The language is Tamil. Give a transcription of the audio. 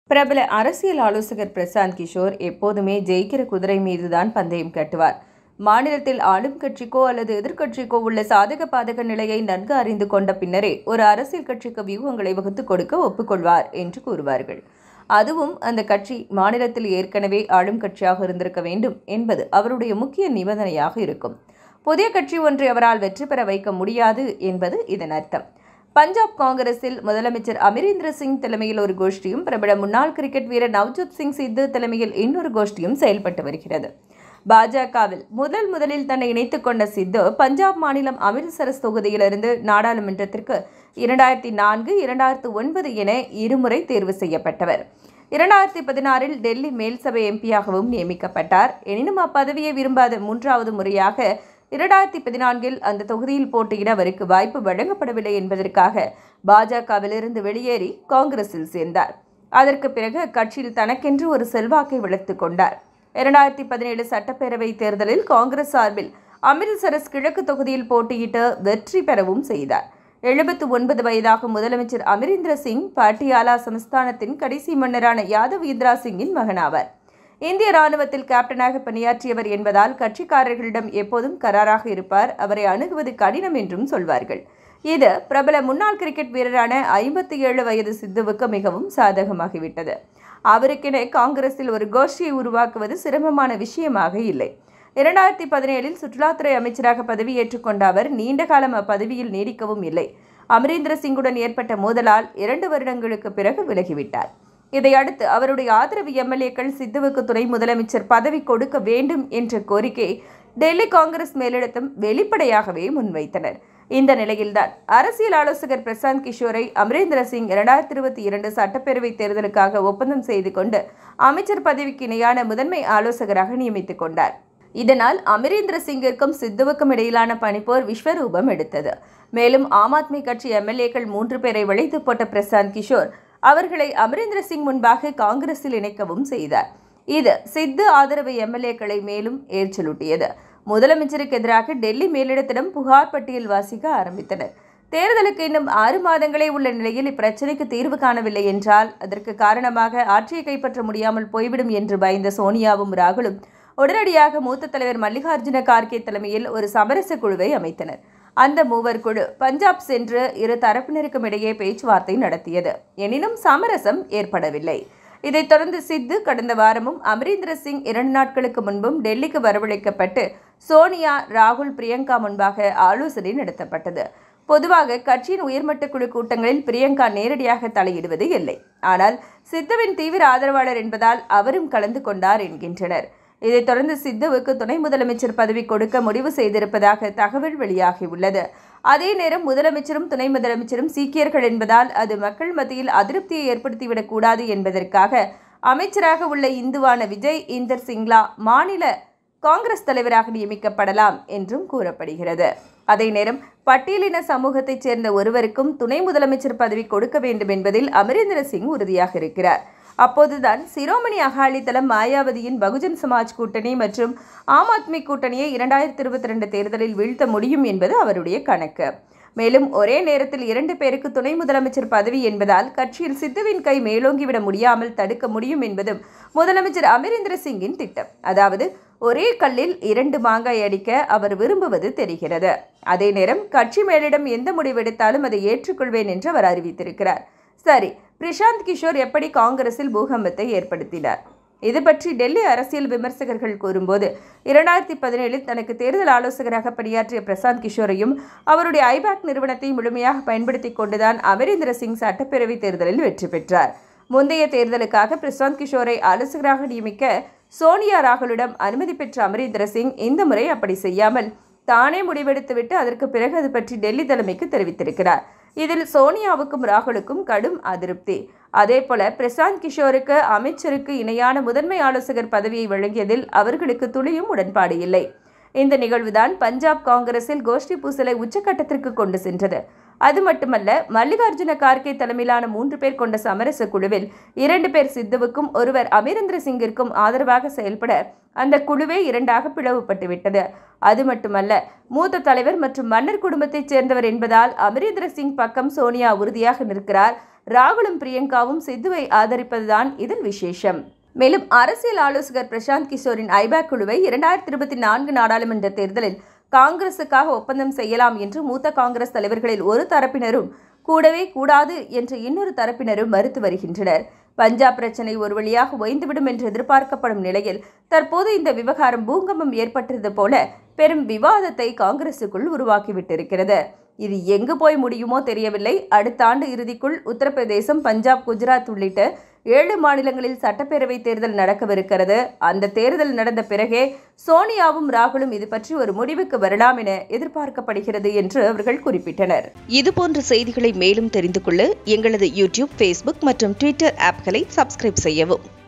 பிரபல அரசியல் ஆலோசகர் பிரசாந்த் கிஷோர் எப்போதுமே ஜெயிக்கிற குதிரை மீதுதான் பந்தயம் கட்டுவார் மாநிலத்தில் ஆளும் கட்சிக்கோ அல்லது எதிர்க்கட்சிக்கோ உள்ள சாதக பாதக நிலையை நன்கு அறிந்து கொண்ட பின்னரே ஒரு அரசியல் கட்சிக்கு வியூகங்களை வகுத்துக் கொடுக்க ஒப்புக்கொள்வார் என்று கூறுவார்கள் அதுவும் அந்த கட்சி மாநிலத்தில் ஏற்கனவே ஆளும் கட்சியாக இருந்திருக்க வேண்டும் என்பது அவருடைய முக்கிய நிபந்தனையாக இருக்கும் புதிய கட்சி ஒன்றை அவரால் வெற்றி பெற வைக்க முடியாது என்பது இதன் அர்த்தம் பஞ்சாப் காங்கிரஸில் முதலமைச்சர் அமரேந்திர சிங் தலைமையில் ஒரு கோஷ்டியும் பிரபல முன்னாள் கிரிக்கெட் வீரர் நவ்ஜோத் சிங் சித்து தலைமையில் இன்னொரு கோஷ்டியும் செயல்பட்டு வருகிறது பாஜகவில் முதல் முதலில் தன்னை இணைத்துக் கொண்ட சித்து பஞ்சாப் மாநிலம் அமிர்தசரஸ் தொகுதியிலிருந்து நாடாளுமன்றத்திற்கு இரண்டாயிரத்தி நான்கு இரண்டாயிரத்து ஒன்பது என இருமுறை தேர்வு செய்யப்பட்டவர் இரண்டாயிரத்தி பதினாறில் டெல்லி மேல்சபை எம்பியாகவும் நியமிக்கப்பட்டார் எனினும் அப்பதவியை விரும்பாத மூன்றாவது முறையாக இரண்டாயிரத்தி பதினான்கில் அந்த தொகுதியில் போட்டியிட அவருக்கு வாய்ப்பு வழங்கப்படவில்லை என்பதற்காக பாஜகவிலிருந்து வெளியேறி காங்கிரஸில் சேர்ந்தார் அதற்கு பிறகு அக்கட்சியில் தனக்கென்று ஒரு செல்வாக்கை வளர்த்துக் கொண்டார் இரண்டாயிரத்தி பதினேழு சட்டப்பேரவை தேர்தலில் காங்கிரஸ் சார்பில் அமிர்தசரஸ் கிழக்கு தொகுதியில் போட்டியிட்டு வெற்றி பெறவும் செய்தார் எழுபத்து ஒன்பது வயதாகும் முதலமைச்சர் அமரேந்திர சிங் பாட்டியாலா சமஸ்தானத்தின் கடைசி மன்னரான யாதவ் இந்திரா சிங்கின் மகனாவார் இந்திய ராணுவத்தில் கேப்டனாக பணியாற்றியவர் என்பதால் கட்சிக்காரர்களிடம் எப்போதும் கராராக இருப்பார் அவரை அணுகுவது கடினம் என்றும் சொல்வார்கள் இது பிரபல முன்னாள் கிரிக்கெட் வீரரான ஐம்பத்தி ஏழு வயது சித்துவுக்கு மிகவும் சாதகமாகிவிட்டது அவருக்கென காங்கிரஸில் ஒரு கோஷ்டியை உருவாக்குவது சிரமமான விஷயமாக இல்லை இரண்டாயிரத்தி பதினேழில் சுற்றுலாத்துறை அமைச்சராக பதவியேற்றுக் கொண்ட அவர் நீண்ட காலம் அப்பதவியில் நீடிக்கவும் இல்லை அமரேந்திர சிங்குடன் ஏற்பட்ட மோதலால் இரண்டு வருடங்களுக்கு பிறகு விலகிவிட்டார் இதையடுத்து அவருடைய ஆதரவு எம்எல்ஏக்கள் சித்துவுக்கு துணை முதலமைச்சர் பதவி கொடுக்க வேண்டும் என்ற கோரிக்கை டெல்லி காங்கிரஸ் மேலிடத்தும் வெளிப்படையாகவே முன்வைத்தனர் இந்த நிலையில்தான் அரசியல் ஆலோசகர் பிரசாந்த் கிஷோரை அமரேந்திர சிங் இரண்டாயிரத்தி இருபத்தி இரண்டு சட்டப்பேரவை தேர்தலுக்காக ஒப்பந்தம் செய்து கொண்டு அமைச்சர் பதவிக்கு இணையான முதன்மை ஆலோசகராக நியமித்துக் கொண்டார் இதனால் அமரேந்திர சிங்கிற்கும் சித்துவுக்கும் இடையிலான பனிப்போர் விஸ்வரூபம் எடுத்தது மேலும் ஆம் ஆத்மி கட்சி எம்எல்ஏக்கள் மூன்று பேரை வளைத்து போட்ட பிரசாந்த் கிஷோர் அவர்களை அமரேந்திர சிங் முன்பாக காங்கிரஸில் இணைக்கவும் செய்தார் இது சித்து ஆதரவு எம்எல்ஏக்களை மேலும் ஏற்றலூட்டியது முதலமைச்சருக்கு எதிராக டெல்லி மேலிடத்திடம் புகார் பட்டியல் வாசிக்க ஆரம்பித்தனர் தேர்தலுக்கு இன்னும் ஆறு மாதங்களே உள்ள நிலையில் இப்பிரச்சனைக்கு தீர்வு காணவில்லை என்றால் அதற்கு காரணமாக ஆட்சியை கைப்பற்ற முடியாமல் போய்விடும் என்று பயந்த சோனியாவும் ராகுலும் உடனடியாக மூத்த தலைவர் மல்லிகார்ஜுன கார்கே தலைமையில் ஒரு சமரச குழுவை அமைத்தனர் அந்த மூவர் குழு பஞ்சாப் சென்று இரு தரப்பினருக்கும் இடையே பேச்சுவார்த்தை நடத்தியது எனினும் சமரசம் ஏற்படவில்லை இதைத் தொடர்ந்து சித்து கடந்த வாரமும் அமரேந்திர சிங் இரண்டு நாட்களுக்கு முன்பும் டெல்லிக்கு வரவழைக்கப்பட்டு சோனியா ராகுல் பிரியங்கா முன்பாக ஆலோசனை நடத்தப்பட்டது பொதுவாக கட்சியின் உயர்மட்ட குழு கூட்டங்களில் பிரியங்கா நேரடியாக தலையிடுவது இல்லை ஆனால் சித்துவின் தீவிர ஆதரவாளர் என்பதால் அவரும் கலந்து கொண்டார் என்கின்றனர் இதைத் தொடர்ந்து சித்துவுக்கு துணை முதலமைச்சர் பதவி கொடுக்க முடிவு செய்திருப்பதாக தகவல் வெளியாகியுள்ளது அதே நேரம் முதலமைச்சரும் துணை முதலமைச்சரும் சீக்கியர்கள் என்பதால் அது மக்கள் மத்தியில் அதிருப்தியை ஏற்படுத்திவிடக் கூடாது என்பதற்காக அமைச்சராக உள்ள இந்துவான விஜய் இந்தர் சிங்லா மாநில காங்கிரஸ் தலைவராக நியமிக்கப்படலாம் என்றும் கூறப்படுகிறது அதே நேரம் பட்டியலின சமூகத்தைச் சேர்ந்த ஒருவருக்கும் துணை முதலமைச்சர் பதவி கொடுக்க வேண்டும் என்பதில் அமரேந்திர சிங் உறுதியாக இருக்கிறார் அப்போதுதான் சிரோமணி அகாலிதளம் மாயாவதியின் பகுஜன் சமாஜ் கூட்டணி மற்றும் ஆம் ஆத்மி கூட்டணியை இரண்டாயிரத்தி இருபத்தி ரெண்டு தேர்தலில் வீழ்த்த முடியும் என்பது அவருடைய கணக்கு மேலும் ஒரே நேரத்தில் இரண்டு பேருக்கு துணை முதலமைச்சர் பதவி என்பதால் கட்சியில் சித்துவின் கை மேலோங்கிவிட முடியாமல் தடுக்க முடியும் என்பதும் முதலமைச்சர் அமரேந்திர சிங்கின் திட்டம் அதாவது ஒரே கல்லில் இரண்டு மாங்காய் அடிக்க அவர் விரும்புவது தெரிகிறது அதே நேரம் கட்சி மேலிடம் எந்த முடிவெடுத்தாலும் அதை ஏற்றுக்கொள்வேன் என்று அவர் அறிவித்திருக்கிறார் சரி பிரசாந்த் கிஷோர் எப்படி காங்கிரஸில் பூகம்பத்தை ஏற்படுத்தினார் இது பற்றி டெல்லி அரசியல் விமர்சகர்கள் கூறும்போது இரண்டாயிரத்தி பதினேழில் தனக்கு தேர்தல் ஆலோசகராக பணியாற்றிய பிரசாந்த் கிஷோரையும் அவருடைய ஐபேக் நிறுவனத்தை முழுமையாக பயன்படுத்தி கொண்டுதான் அமரேந்திர சிங் சட்டப்பேரவை தேர்தலில் வெற்றி பெற்றார் முந்தைய தேர்தலுக்காக பிரசாந்த் கிஷோரை ஆலோசகராக நியமிக்க சோனியா ராகுலிடம் அனுமதி பெற்ற அமரேந்திர சிங் இந்த முறை அப்படி செய்யாமல் தானே முடிவெடுத்துவிட்டு அதற்கு பிறகு அது பற்றி டெல்லி தலைமைக்கு தெரிவித்திருக்கிறார் இதில் சோனியாவுக்கும் ராகுலுக்கும் கடும் அதிருப்தி அதேபோல பிரசாந்த் கிஷோருக்கு அமைச்சருக்கு இணையான முதன்மை ஆலோசகர் பதவியை வழங்கியதில் அவர்களுக்கு துளியும் உடன்பாடு இல்லை இந்த நிகழ்வுதான் பஞ்சாப் காங்கிரஸில் கோஷ்டி பூசலை உச்சக்கட்டத்திற்கு கொண்டு சென்றது அது மட்டுமல்ல மல்லிகார்ஜுன கார்கே தலைமையிலான மூன்று பேர் கொண்ட சமரச குழுவில் இரண்டு பேர் சித்துவுக்கும் ஒருவர் அமரேந்திர சிங்கிற்கும் ஆதரவாக செயல்பட அந்த குழுவே இரண்டாக பிளவுபட்டு விட்டது அது மட்டுமல்ல மூத்த தலைவர் மற்றும் மன்னர் குடும்பத்தைச் சேர்ந்தவர் என்பதால் அமரேந்திர சிங் பக்கம் சோனியா உறுதியாக நிற்கிறார் ராகுலும் பிரியங்காவும் சித்துவை ஆதரிப்பதுதான் இதன் விசேஷம் மேலும் அரசியல் ஆலோசகர் பிரசாந்த் கிஷோரின் ஐபேக் குழுவை இரண்டாயிரத்தி இருபத்தி நான்கு நாடாளுமன்ற தேர்தலில் காங்கிரசுக்காக ஒப்பந்தம் செய்யலாம் என்று மூத்த காங்கிரஸ் தலைவர்களில் ஒரு தரப்பினரும் கூடவே கூடாது என்று இன்னொரு தரப்பினரும் மறுத்து வருகின்றனர் பஞ்சாப் பிரச்சனை ஒரு வழியாக ஓய்ந்துவிடும் என்று எதிர்பார்க்கப்படும் நிலையில் தற்போது இந்த விவகாரம் பூகம்பம் ஏற்பட்டது போல பெரும் விவாதத்தை காங்கிரசுக்குள் உருவாக்கிவிட்டிருக்கிறது இது எங்கு போய் முடியுமோ தெரியவில்லை அடுத்த ஆண்டு இறுதிக்குள் உத்தரப்பிரதேசம் பஞ்சாப் குஜராத் உள்ளிட்ட ஏழு மாநிலங்களில் சட்டப்பேரவை தேர்தல் நடக்கவிருக்கிறது அந்த தேர்தல் நடந்த பிறகே சோனியாவும் ராகுலும் இது பற்றி ஒரு முடிவுக்கு வரலாம் என எதிர்பார்க்கப்படுகிறது என்று அவர்கள் குறிப்பிட்டனர் இதுபோன்ற செய்திகளை மேலும் தெரிந்து கொள்ள எங்களது யூடியூப் ஃபேஸ்புக் மற்றும் ட்விட்டர் ஆப்களை சப்ஸ்கிரைப் செய்யவும்